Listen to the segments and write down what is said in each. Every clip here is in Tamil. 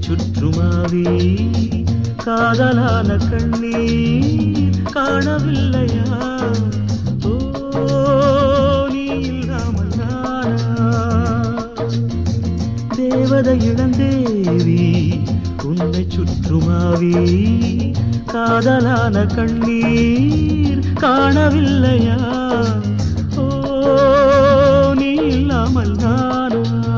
சுற்றுமாவி காதலான கண்ணீர் காணவில்லையா ஓ நீ இல்லாமல் நானா தேவதை இளந்தேவி உன்னை சுற்றுமாவி காதலான கண்ணீர் காணவில்லையா ஓ நீ இல்லாமல் நானா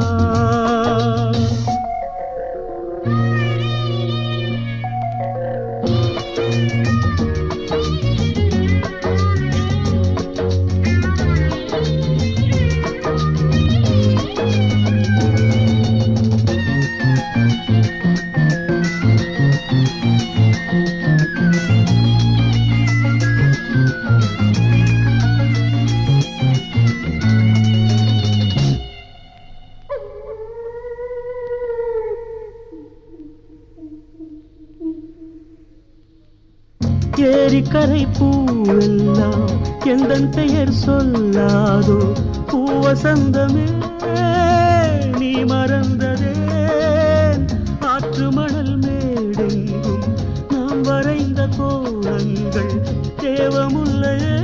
ஏரிக்கரை பூவெல்லாம் எந்தன் பெயர் சொல்லாதோ பூவசந்தமே நீ மறந்ததே ஆற்று மணல் மேடெங்கும் நாம் வரைந்த கோலங்கள் தேவமுல்லையே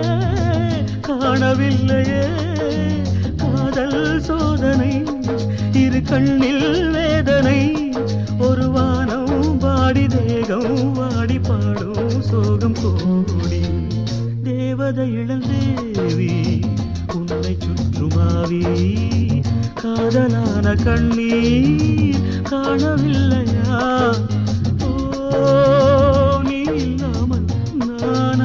காணவில்லையே காதல் சோதனை இரு கண்ணில் வேதனை ஒரு வானம் வாடி தேகம் வாடி பாடும் சோகம் கோடி தேவதை இளந்தேவி உன்னை சுற்றுமாவி காதலான கண்ணீர் காணவில்லையா ஓ நீ இல்லாமல் நானா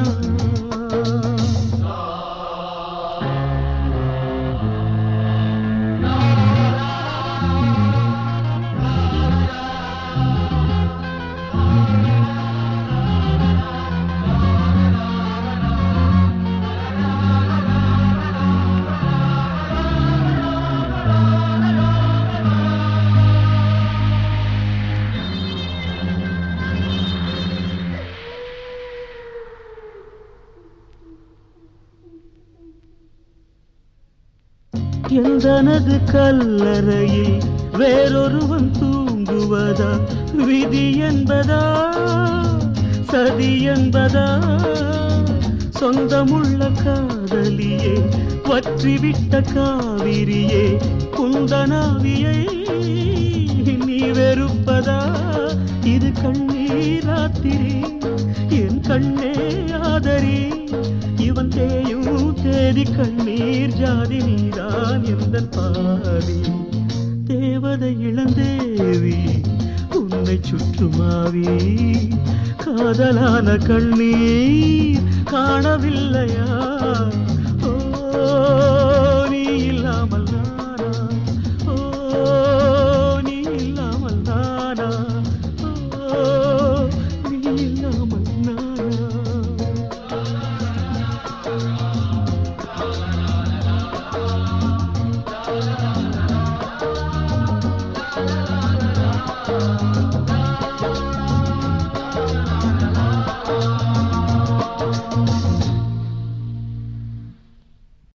எந்தனது கல்லறையில் வேறொருவன் தூங்குவதா விதி என்பதா சதி என்பதா சொந்தமுள்ள காதலியே வற்றிவிட்ட காவிரியே குந்தனாவியை நீ வெறுப்பதா இது கண்ணீராத்திரி என் கண்ணே ஆதரி இவன் தேயும் தேதி கண்ணீர் ஜாதி நீதான் எந்த பாதி தேவதை இளந்தேவி உன்னை சுற்றுமாவி காதலான கண்ணீர் காணவில்லையா